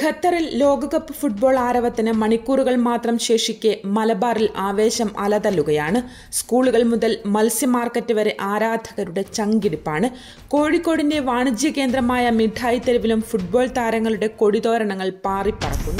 ഖത്തറിൽ ലോകകപ്പ് ഫുട്ബോൾ ആരവത്തിന് മണിക്കൂറുകൾ മാത്രം ശേഷിക്കെ മലബാറിൽ ആവേശം അലതല്ലുകയാണ് സ്കൂളുകൾ മുതൽ മത്സ്യമാർക്കറ്റ് വരെ ആരാധകരുടെ ചങ്കിടിപ്പാണ് കോഴിക്കോടിന്റെ വാണിജ്യ കേന്ദ്രമായ മിഠായി തെരുവിലും ഫുട്ബോൾ താരങ്ങളുടെ കൊടിതോരണങ്ങൾ പാറിപ്പറക്കുന്നു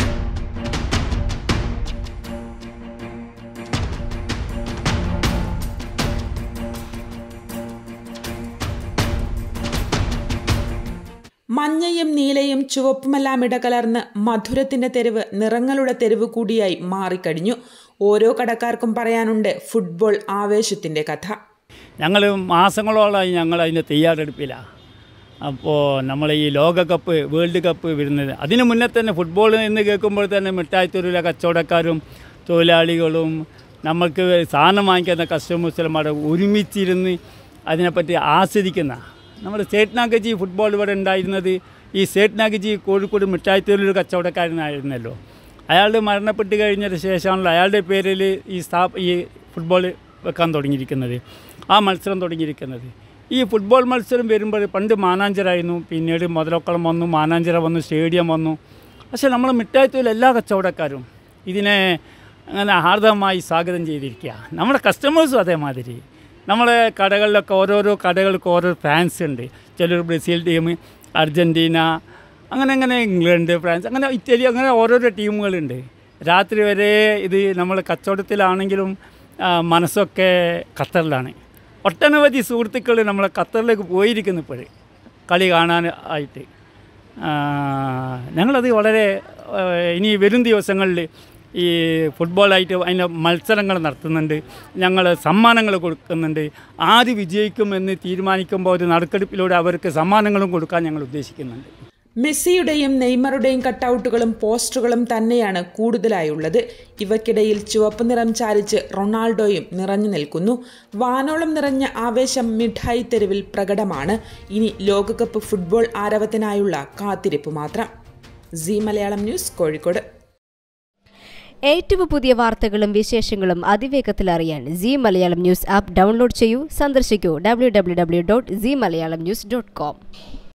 മഞ്ഞയും നീലയും ചുവപ്പുമെല്ലാം ഇടകലർന്ന് മധുരത്തിന്റെ തെരുവ് നിറങ്ങളുടെ തെരുവ് കൂടിയായി മാറിക്കഴിഞ്ഞു ഓരോ കടക്കാർക്കും പറയാനുണ്ട് ഫുട്ബോൾ ആവേശത്തിന്റെ കഥ ഞങ്ങൾ മാസങ്ങളോളമായി ഞങ്ങൾ അതിൻ്റെ തയ്യാറെടുപ്പിലാണ് അപ്പോൾ നമ്മൾ ഈ ലോകകപ്പ് വേൾഡ് കപ്പ് വരുന്നത് അതിന് മുന്നേ തന്നെ ഫുട്ബോൾ എന്ന് കേൾക്കുമ്പോൾ തന്നെ മിഠായിത്തൊരുവിലെ കച്ചവടക്കാരും തൊഴിലാളികളും നമ്മൾക്ക് സാധനം വാങ്ങിക്കുന്ന കസ്റ്റമേഴ്സുമാരുടെ ഒരുമിച്ചിരുന്ന് അതിനെപ്പറ്റി ആസ്വദിക്കുന്ന നമ്മുടെ സേട്നാഗജി ഫുട്ബോൾ ഇവിടെ ഉണ്ടായിരുന്നത് ഈ സേട്നാഗജി കോഴിക്കോട് മിഠായിത്തൊരു കച്ചവടക്കാരനായിരുന്നല്ലോ അയാൾ മരണപ്പെട്ട് കഴിഞ്ഞതിന് ശേഷമാണല്ലോ അയാളുടെ പേരിൽ ഈ സ്ഥാ ഈ ഫുട്ബോൾ വെക്കാൻ തുടങ്ങിയിരിക്കുന്നത് ആ മത്സരം തുടങ്ങിയിരിക്കുന്നത് ഈ ഫുട്ബോൾ മത്സരം വരുമ്പോൾ പണ്ട് മാനാഞ്ചരായിരുന്നു പിന്നീട് മുതലക്കുളം വന്നു മാനാഞ്ചിറ വന്നു സ്റ്റേഡിയം വന്നു പക്ഷേ നമ്മൾ മിഠായിത്തൊഴിൽ എല്ലാ കച്ചവടക്കാരും ഇതിനെ അങ്ങനെ ഹാർദവമായി സ്വാഗതം ചെയ്തിരിക്കുക നമ്മുടെ കസ്റ്റമേഴ്സും അതേമാതിരി നമ്മളെ കടകളിലൊക്കെ ഓരോരോ കടകൾക്ക് ഓരോ ഫാൻസ് ഉണ്ട് ചിലർ ബ്രസീൽ ടീം അർജൻറ്റീന അങ്ങനെ അങ്ങനെ ഇംഗ്ലണ്ട് ഫ്രാൻസ് അങ്ങനെ ഇറ്റലി അങ്ങനെ ഓരോരോ ടീമുകളുണ്ട് രാത്രി വരെ ഇത് നമ്മൾ കച്ചവടത്തിലാണെങ്കിലും ആ, മനസ്സൊക്കെ ഖത്തറിലാണ് ഒട്ടനവധി സുഹൃത്തുക്കൾ നമ്മളെ ഖത്തറിലേക്ക് പോയിരിക്കുന്നു ഇപ്പോൾ കളി കാണാൻ ആയിട്ട് ആ, ഞങ്ങളത് വളരെ ആ, ഇനി വരും ദിവസങ്ങളിൽ ഈ ഫുട്ബോളായിട്ട് അതിൻ്റെ മത്സരങ്ങൾ നടത്തുന്നുണ്ട് ഞങ്ങൾ സമ്മാനങ്ങൾ കൊടുക്കുന്നുണ്ട് ആര് വിജയിക്കുമെന്ന് തീരുമാനിക്കുമ്പോൾ ഒരു നറുക്കെടുപ്പിലൂടെ അവർക്ക് സമ്മാനങ്ങളും കൊടുക്കാൻ ഞങ്ങൾ ഉദ്ദേശിക്കുന്നുണ്ട് മെസ്സിയുടെയും നെയ്മറുടെയും കട്ടൗട്ടുകളും പോസ്റ്ററുകളും തന്നെയാണ് കൂടുതലായുള്ളത് ഇവയ്ക്കിടയിൽ ചുവപ്പ് നിറം ചാലിച്ച് റൊണാൾഡോയും നിറഞ്ഞു നിൽക്കുന്നു വാനോളം നിറഞ്ഞ ആവേശം മിഠായി തെരുവിൽ പ്രകടമാണ് ഇനി ലോകകപ്പ് ഫുട്ബോൾ ആരവത്തിനായുള്ള കാത്തിരിപ്പ് മാത്രം സി മലയാളം ന്യൂസ് കോഴിക്കോട് ഏറ്റവും പുതിയ വാർത്തകളും വിശേഷങ്ങളും അതിവേഗത്തിൽ അറിയാൻ Zee Malayalam news app download ചെയ്യൂ സന്ദർശിക്കൂ W W W dot Zee Malayalam news dot com